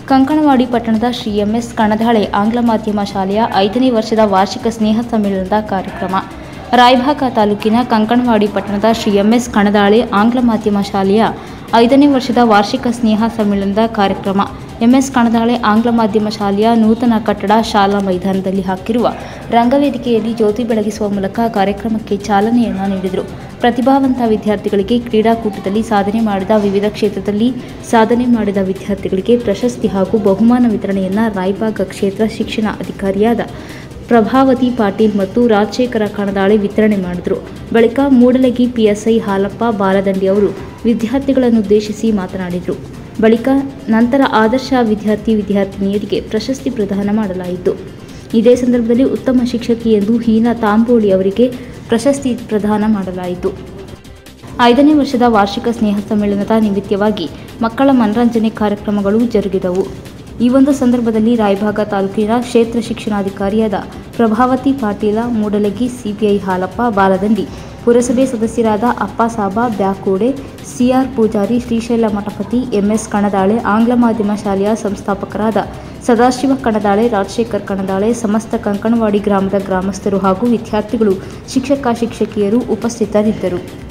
ಕಂಕಣವಾಡಿ ಪಟ್ಟಣದ ಶ್ರೀ ಎಂಎಸ್ ಕಣದಾಳೆ ಆಂಗ್ಲ ಮಾಧ್ಯಮ ಶಾಲೆಯ ಐದನೇ ವರ್ಷದ ವಾರ್ಷಿಕ ಸ್ನೇಹ ಸಮ್ಮೇಳನದ ಕಾರ್ಯಕ್ರಮ ರಾಯಭಾಗ ತಾಲೂಕಿನ ಕಂಕಣವಾಡಿ ಪಟ್ಟಣದ ಶ್ರೀ ಎಂಎಸ್ ಕಣದಾಳೆ ಆಂಗ್ಲ ಮಾಧ್ಯಮ ಶಾಲೆಯ ಐದನೇ ವರ್ಷದ ವಾರ್ಷಿಕ ಸ್ನೇಹ ಸಮ್ಮೇಳನದ ಕಾರ್ಯಕ್ರಮ ಎಂಎಸ್ ಕಣದಾಳೆ ಆಂಗ್ಲ ಮಾಧ್ಯಮ ಶಾಲೆಯ ನೂತನ ಕಟ್ಟಡ ಶಾಲಾ ಮೈದಾನದಲ್ಲಿ ಹಾಕಿರುವ ರಂಗವೇದಿಕೆಯಲ್ಲಿ ಜ್ಯೋತಿ ಬೆಳಗಿಸುವ ಮೂಲಕ ಕಾರ್ಯಕ್ರಮಕ್ಕೆ ಚಾಲನೆಯನ್ನ ನೀಡಿದರು ಪ್ರತಿಭಾವಂತ ವಿದ್ಯಾರ್ಥಿಗಳಿಗೆ ಕ್ರೀಡಾಕೂಟದಲ್ಲಿ ಸಾಧನೆ ಮಾಡಿದ ವಿವಿಧ ಕ್ಷೇತ್ರದಲ್ಲಿ ಸಾಧನೆ ಮಾಡಿದ ವಿದ್ಯಾರ್ಥಿಗಳಿಗೆ ಪ್ರಶಸ್ತಿ ಹಾಗೂ ಬಹುಮಾನ ವಿತರಣೆಯನ್ನ ರಾಯಬಾಗ ಕ್ಷೇತ್ರ ಶಿಕ್ಷಣ ಅಧಿಕಾರಿಯಾದ ಪ್ರಭಾವತಿ ಪಾಟೀಲ್ ಮತ್ತು ರಾಜಶೇಖರ ಕಣದಾಳೆ ವಿತರಣೆ ಮಾಡಿದರು ಬಳಿಕ ಮೂಡಲಗಿ ಪಿಎಸ್ಐ ಹಾಲಪ್ಪ ಬಾಲದಂಡಿ ಅವರು ವಿದ್ಯಾರ್ಥಿಗಳನ್ನುದ್ದೇಶಿಸಿ ಮಾತನಾಡಿದರು ಬಳಿಕ ನಂತರ ಆದರ್ಶ ವಿದ್ಯಾರ್ಥಿ ವಿದ್ಯಾರ್ಥಿನಿಯರಿಗೆ ಪ್ರಶಸ್ತಿ ಪ್ರದಾನ ಮಾಡಲಾಯಿತು ಇದೇ ಸಂದರ್ಭದಲ್ಲಿ ಉತ್ತಮ ಶಿಕ್ಷಕಿ ಎಂದು ಹೀನಾ ತಾಂಬೋಳಿ ಅವರಿಗೆ ಪ್ರಶಸ್ತಿ ಪ್ರದಾನ ಮಾಡಲಾಯಿತು ಐದನೇ ವರ್ಷದ ವಾರ್ಷಿಕ ಸ್ನೇಹ ಸಮ್ಮೇಳನದ ನಿಮಿತ್ತವಾಗಿ ಮಕ್ಕಳ ಮನರಂಜನೆ ಕಾರ್ಯಕ್ರಮಗಳು ಜರುಗಿದವು ಈ ಒಂದು ಸಂದರ್ಭದಲ್ಲಿ ರಾಯಭಾಗ ತಾಲೂಕಿನ ಕ್ಷೇತ್ರ ಶಿಕ್ಷಣಾಧಿಕಾರಿಯಾದ ಪ್ರಭಾವತಿ ಪಾಟೀಲ ಮೂಡಲಗಿ ಸಿಪಿಐ ಹಾಲಪ್ಪ ಬಾಲದಂಡಿ ಪುರಸಭೆ ಸದಸ್ಯರಾದ ಅಪ್ಪಾಸಾಬ ಬ್ಯಾಕೋಡೆ ಸಿಆರ್ ಪೂಜಾರಿ ಶ್ರೀಶೈಲ ಮಠಪತಿ ಎಂಎಸ್ ಕಣದಾಳೆ ಆಂಗ್ಲ ಮಾಧ್ಯಮ ಶಾಲೆಯ ಸಂಸ್ಥಾಪಕರಾದ ಸದಾಶಿವ ಕಣದಾಳೆ ರಾಜಶೇಖರ್ ಕಣದಾಳೆ ಸಮಸ್ತ ಕಂಕಣವಾಡಿ ಗ್ರಾಮದ ಗ್ರಾಮಸ್ಥರು ಹಾಗೂ ವಿದ್ಯಾರ್ಥಿಗಳು ಶಿಕ್ಷಕ ಶಿಕ್ಷಕಿಯರು ಉಪಸ್ಥಿತರಿದ್ದರು